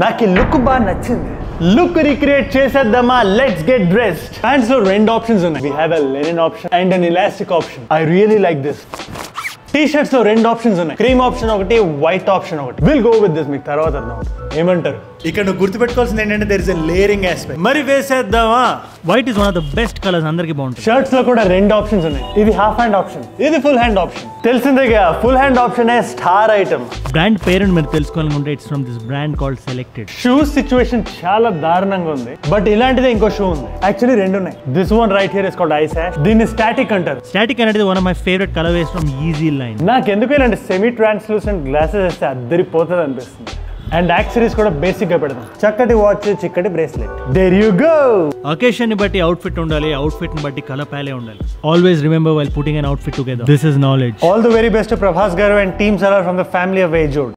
నాకు ఈ లుక్ బాగా నచ్చింది లుక్ రిక్రియేట్ చేసేద్దామా లెట్స్ గెట్ డ్రెస్ ప్యాంట్స్ లో రెండు ఆప్షన్స్ ఉన్నాయి we have a linen option and an elastic option I really like this T shirts లో రెండు ఆప్షన్స్ ఉన్నాయి క్రీమ్ ఆప్షన్ ఒకటి వైట్ ఆప్షన్ ఒకటి విల్ గో విత్ దిస్ మీకు తర్వాత అర్థం అవుతుంది ఏమంటారు ఇక్కడ నువ్వు గుర్తుపెట్టుకోవాల్సింది ఏంటంటే there is a layering aspect మరి వేసేద్దామా white is one of the best colours అందరికి బాగుంటుంది షర్ట్స్ లో కూడా రెండు ఆప్షన్స్ ఉన్నాయి ఇది హాఫ్ హ్యాండ్ ఆప్షన్ ఇది ఫుల్ హ్యాండ్ ఆప్షన్ తెలిసిందేగా full hand option star item brand parent మీరు తెలుసుకోవాలనుకుంటే it's from this brand called selected shoes situation చాలా దారుణంగా ఉంది బట్ ఇలాంటిదే ఇంకో షూ ఉంది యాక్చువల్లీ రెండు ఉన్నాయి this one right here is called ice hash దీన్ని స్టాటిక్ అంటారు స్టాటిక్ అనేది one of my favourite colour ways from easy line నాకు ఎందుకు ఇలాంటి సెమీ ట్రాన్స్లూసెంట్ గ్లాసెస్ వేస్తే అద్దరిపోతుంది అనిపిస్తుంది అండ్ యాక్సరీస్ కూడా బేసిక్ గా పెడతాం చక్కటి వాచ్ చిక్కటి bracelet there you go occasion ని బట్టి అవుట్ఫిట్ ఉండాలి అవుట్ఫిట్ ని బట్టి కలర్ ప్యాలే ఉండాలి always remember while putting an outfit together this is knowledge all the very best Prabhas గారు and team Salaar from the family of ఏజోడ్